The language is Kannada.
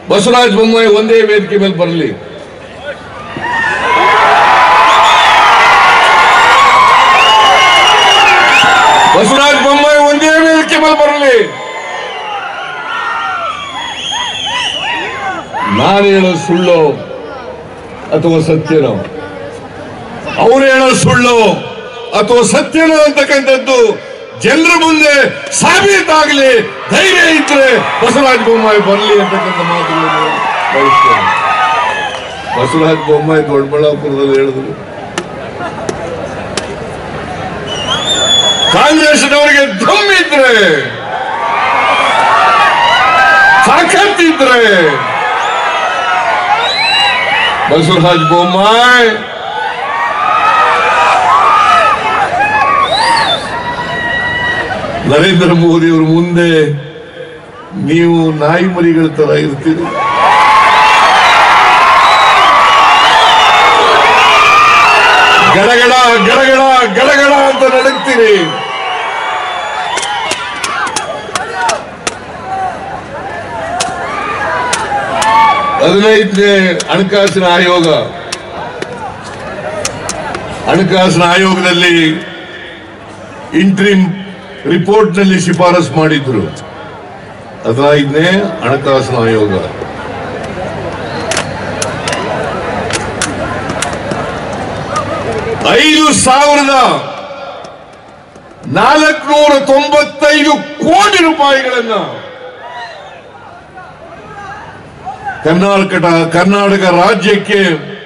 ಬಸವರಾಜ ಬೊಮ್ಮಾಯಿ ಒಂದೇ ವೇದಿಕೆ ಮೇಲೆ ಬರಲಿ ಬಸವರಾಜ ಬೊಮ್ಮಾಯಿ ಒಂದೇ ವೇದಿಕೆ ಮೇಲೆ ಬರಲಿ ನಾನು ಹೇಳೋ ಸುಳ್ಳು ಅಥವಾ ಸತ್ಯನೋ ಅವ್ರು ಹೇಳೋ ಸುಳ್ಳು ಅಥವಾ ಸತ್ಯನೋ ಅಂತಕ್ಕಂಥದ್ದು ಜನರ ಮುಂದೆ ಸಾಬೀತಾಗಲಿ ಧೈರ್ಯ ಇದ್ರೆ ಬಸವರಾಜ ಬೊಮ್ಮಾಯಿ ಬರಲಿ ಅಂತಕ್ಕಂಥ ಮಾತುಗಳನ್ನು ಬಯಸ್ತೇನೆ ಬಸವರಾಜ ಬೊಮ್ಮಾಯಿ ದೊಡ್ಡಬಳ್ಳಾಪುರದಲ್ಲಿ ಹೇಳಿದ್ರು ಕಾಂಗ್ರೆಸ್ನವರಿಗೆ ದಮ್ ಇದ್ರೆ ತಾಕತ್ತಿದ್ರೆ ಬಸವರಾಜ ಬೊಮ್ಮಾಯಿ ನರೇಂದ್ರ ಮೋದಿ ಅವ್ರ ಮುಂದೆ ನೀವು ನಾಯಿ ಮರಿಗಳ ತರ ಇರ್ತೀರಿ ಗಡಗಡ ಗಡಗಡ ಗಡಗಡ ಅಂತ ನಡಗ್ತೀರಿ ಹದಿನೈದನೇ ಹಣಕಾಸಿನ ಆಯೋಗ ಹಣಕಾಸಿನ ಆಯೋಗದಲ್ಲಿ ಇಂಟ್ರಿಮ್ ರಿಪೋರ್ಟ್ ನಲ್ಲಿ ಶಿಫಾರಸ್ ಮಾಡಿದ್ರು ಹದಿನೈದನೇ ಹಣಕಾಸಿನ ಆಯೋಗ ಐದು ಸಾವಿರದ ನಾಲ್ಕುನೂರ ತೊಂಬತ್ತೈದು ಕೋಟಿ ರೂಪಾಯಿಗಳನ್ನ ಕರ್ನಾಟಕ ಕರ್ನಾಟಕ ರಾಜ್ಯಕ್ಕೆ